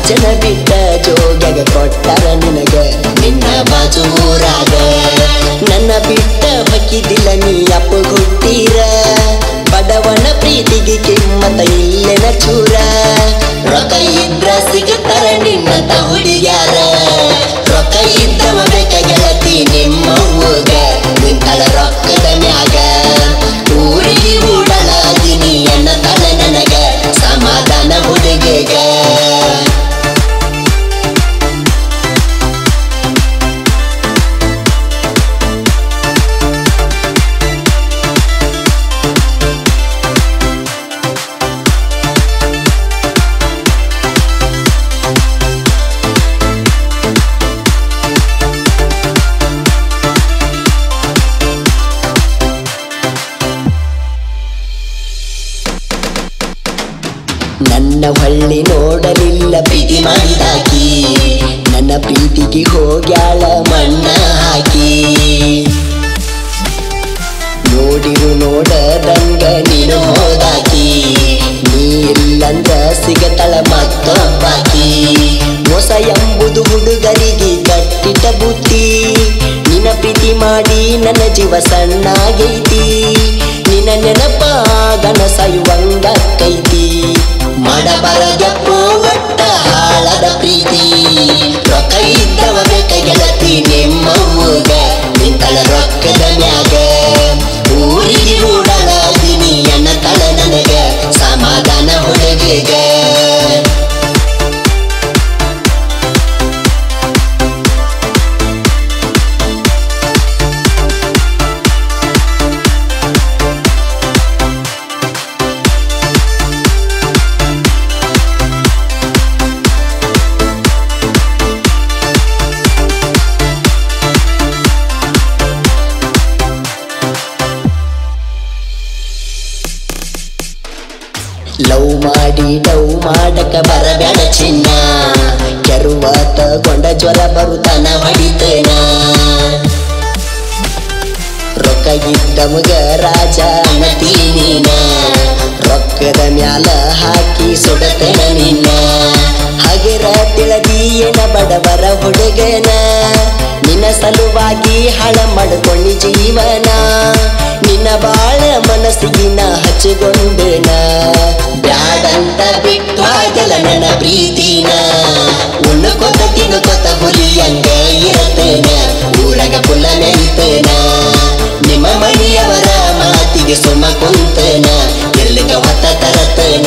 ಅಜ್ಜನ ಬಿಟ್ಟ ಜೋಗ್ಯಾಗ ಕೊಟ್ಟಾರ ನಿನಗ ನಿನ್ನ ಬಾಜು ಊರಾಗ ನನ್ನ ಬಿಟ್ಟ ಹೊಕ್ಕಿದಿಲ್ಲ ನೀ ಅಪ್ಪ ಹುಟ್ಟೀರ ಬಡವನ ಪ್ರೀತಿಗೆ ಕಿಮ್ಮತ ಇಲ್ಲೆನ ಚೂರ ರೊಕ್ಕ ಇದ್ರ ಸಿಗತ್ತಾರ ನಿನ್ನಂತ ಹುಡುಗ್ಯಾರ ರೊಕ್ಕ ಇದ್ದವ ಬೇಕ ಗೆಳತಿ ನಿಮ್ಮ ಊಗ ನಿಂತಳ ರೊಕ್ಕದ ಮ್ಯಾಗ ಊರಿಗೆ ಊಡಲ ದಿನಿ ಅನ್ನ ತಳ ನನಗ ಸಮಾಧಾನ ಹುಡುಗಿಗ ನನ್ನ ಹೊಳ್ಳಿ ನೋಡಲಿಲ್ಲ ಪ್ರೀತಿ ಮಾಡಿದಾಕಿ ನನ್ನ ಪ್ರೀತಿಗೆ ಹೋಗ್ಯಾಳ ಮಣ್ಣ ಹಾಕಿ ನೋಡಿರು ನೋಡದಂಗ ನೀನು ಹೋದಾಕಿ ನೀ ಇಲ್ಲಂದ್ರ ಸಿಗತಳ ಮತ್ತೊಬ್ಬಾಕಿ ಮೋಸ ಎಂಬುದು ಹುಡುಗರಿಗೆ ಕಟ್ಟಿಟ ಬುದ್ಧಿ ನಿನ್ನ ಪ್ರೀತಿ ಮಾಡಿ ನನ್ನ ಜೀವ ಸಣ್ಣಾಗೈತಿ ನಿನ್ನ ನೆನಪಾಗನ ಸಾಯುವಂಗೈತಿ ಮಾಡಬಾರದಪ್ಪೋ ಒಟ್ಟ ಹಾಳದ ಪ್ರೀತಿ ರೊಕ್ಕ ಇದ್ದವ ಬೇಕ ಗೆಳತಿ ನಿಮ್ಮ ಊಗ ನಿಂತಳ ರೊಕ್ಕದ ಮ್ಯಾಗ ಊರಿಗೆ ಊಡಲ ದಿನಿ ಅನ್ನ ತಳ ನನಗ ಸಮಾಧಾನ ಹುಡುಗಿಗ ಲವ್ ಮಾಡಿ ಡವ್ ಮಾಡಕ ಬರಬೇಡ ಚಿನ್ನ ಕೆರುವ ತಗೊಂಡ ಜ್ವರ ಬರುತ್ತಾನ ಹೊಡಿತೇನ ರೊಕ್ಕ ಇದ್ದಮಗ ರಾಜ ಅನ್ನತೀನ ರೊಕ್ಕದ ಮ್ಯಾಲ ಹಾಕಿ ಸುಡತೇನ ನಿನ್ನ ಹಗೆರ ತಿಳದಿಯೇನ ಬಡವರ ಹುಡುಗನ ನಿನ್ನ ಸಲುವಾಗಿ ಹಾಳ ಮಾಡ್ಕೊಂಡಿ ಜೀವನ ನಿನ್ನ ಬಾಳ ಮನಸ್ಸಿಗಿನ ಹಚ್ಚಿಕೊಂಡೇನ ಬ್ಯಾಡಂತ ಬಿಟ್ಟು ಆಗಲ್ಲ ನನ್ನ ಪ್ರೀತಿನ ಉಣ್ಣುಕೊತ ತಿನ್ನುಕೊತ ಹುಲಿಯಂಗ ಇರತೇನ ಊರಾಗ ಪುಲ್ಲ ಮೆರಿತೇನ ನಿಮ್ಮ ಮನೆಯವರ ಮಾತಿಗೆ ಸುಮ್ಮ ಕುಂತೇನ ಎಲ್ಲಿಗ ಹೊತ್ತ ತರತೇನ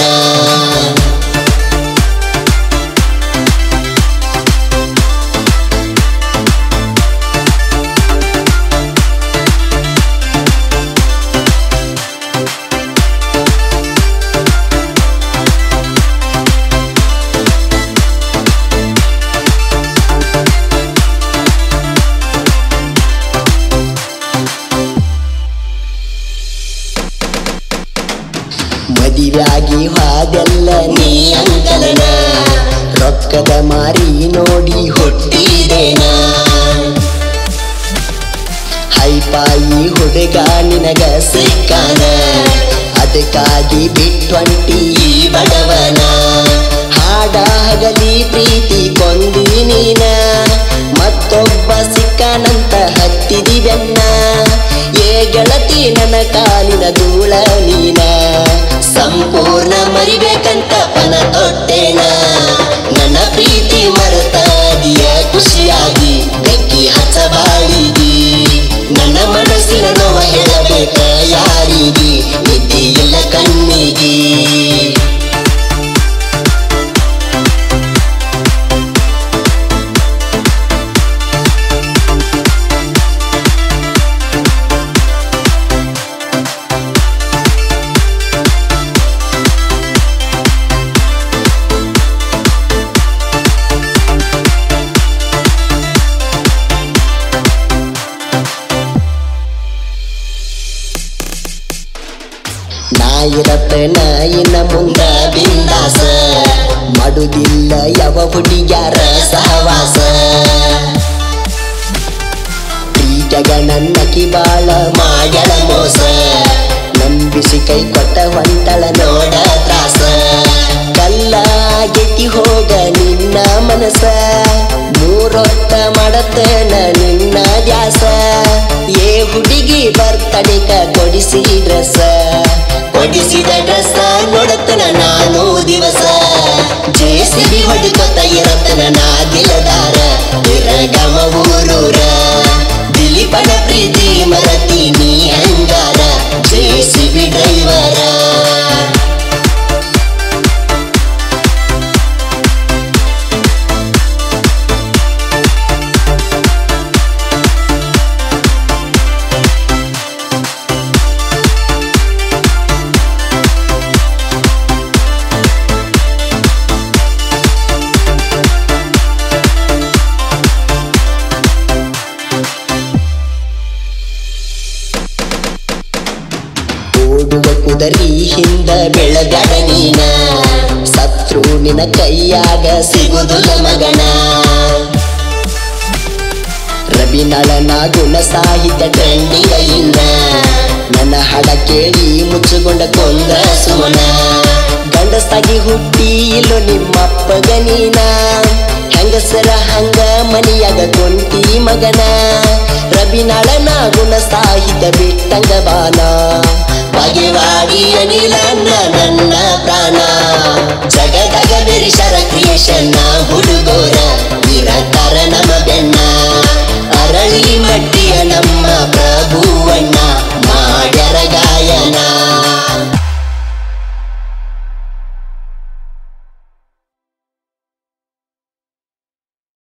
ಮದಿವ್ಯಾಗಿ ಹಾದೆಲ್ಲ ನೀ ಅಂಕಲನ ರೊಕ್ಕದ ಮಾರಿ ನೋಡಿ ಹುಟ್ಟಿದೇನ ಹೈಪಾಯಿ ಹುಡುಗ ನಿನಗ ಸಿಕ್ಕಾನ ಅದಕ್ಕಾಗಿ ಬಿಟ್ವಂಟಿ ಈ ಬಡವನ ಹಾಡ ಹಗಲಿ ಪ್ರೀತಿ ಕೊಂದಿ ನೀನ ಮತ್ತೊಬ್ಬ ಸಿಕ್ಕನಂತ ಹತ್ತಿದಿ ಬೆನ್ನ ಏ ಗೆಳತಿ ನನ್ನ ಕಾಲಿನ ಧೂಳ ನೀನ ಸಂಪೂರ್ಣ ಮರಿಬೇಕಂತ ಪನ ತೊಟ್ಟೆನ ನನ್ನ ಪ್ರೀತಿ ಮರೆತಾದಿಯ ಖುಷಿಯಾಗಿ ಬೆಂಕಿ ಹಚ್ಚಬಾಳಿಗಿ ನನ್ನ ಮನಸ್ಸಿನ ನೋವ ಹೇಳಬೇಕ ಯಾರಿಗೆ ನಿದ್ದೆ ಇಲ್ಲ ಕಣ್ಣಿಗೆ ನಾಯಿರತನ ಇನ್ನ ಮುಂದ ಬಿಂದಾಸ ಮಾಡುದಿಲ್ಲ ಯಾವ ಹುಡುಗ್ಯಾರ ಸಹವಾಸ ಪ್ರೀತಗ ನನ್ನ ಕಿಬಾಳ ಮಾಡ್ಯಾಳ ಮೋಸ ನಂಬಿಸಿ ಕೈ ಕೊಟ್ಟ ಹೊಂಟಳ ನೋಡ ತ್ರಾಸ ಕಲ್ಲ ಗೆಟ್ಟಿ ಹೋಗ ನಿನ್ನ ನಿನ್ನ ಮನಸ ಮೂರೊತ್ತ ಮಾಡತನ ನಿನ್ನ ದ್ಯಾಸ ಏ ಹುಡುಗಿ ಬರ್ತಡಿಕ ಕೊಡಿಸಿ ಡ್ರೆಸ್ ಕೊಡಿಸಿದ ಡ್ರೆಸ್ ನೋಡತನ ನಾನು ದಿವಸ ಜೇಸಿಬಿ ಹೊಡಿಕೊತ ಇರತನ ನಾ ದಿಲದಾರ ಇರಗಮ ಊರೂರ ದಿಲೀಪನ ಪ್ರೀತಿ ಮರತಿ ನೀ ಹಂಗಾರ ಜೇಸಿಬಿ ಡ್ರೈವರ ಓಡುವ ಕುದರಿ ಹಿಂದ ಬೆಳಗಡ ನೀನ ಸತ್ರು ನಿನ ಕೈಯಾಗ ಸಿಗುದಿಲ್ಲ ಮಗನ ರವಿನಳನ ಗುಣ ಸಾಹಿತ್ಯ ಟ್ರೆಂಡಿಂಗ ಇನ್ನ ನನ್ನ ಹಡ ಕೇಳಿ ಮುಚ್ಚುಗೊಂಡ ಕೊಂದ ಸುಮನ ಗಂಡಸಾಗಿ ಹುಟ್ಟಿ ಇಲ್ಲೋ ನಿಮ್ಮಪ್ಪಗ ನೀನ ಹೆಂಗಸರ ಹಂಗ ಮನಿಯಾಗ ಕೊಂಟಿ ಮಗನ ರವಿನಳನ ಗುಣ ಸಾಹಿತ್ಯ ಬಿಟ್ಟಂಗ ಬಾನ ಬಗೆವಾಡಿ ಅನಿಲ ನನ್ನ ಪ್ರಾಣ ಜಗದಗ ಬಿರಿಶರ ಕ್ರಿಯೇಷನ್ನ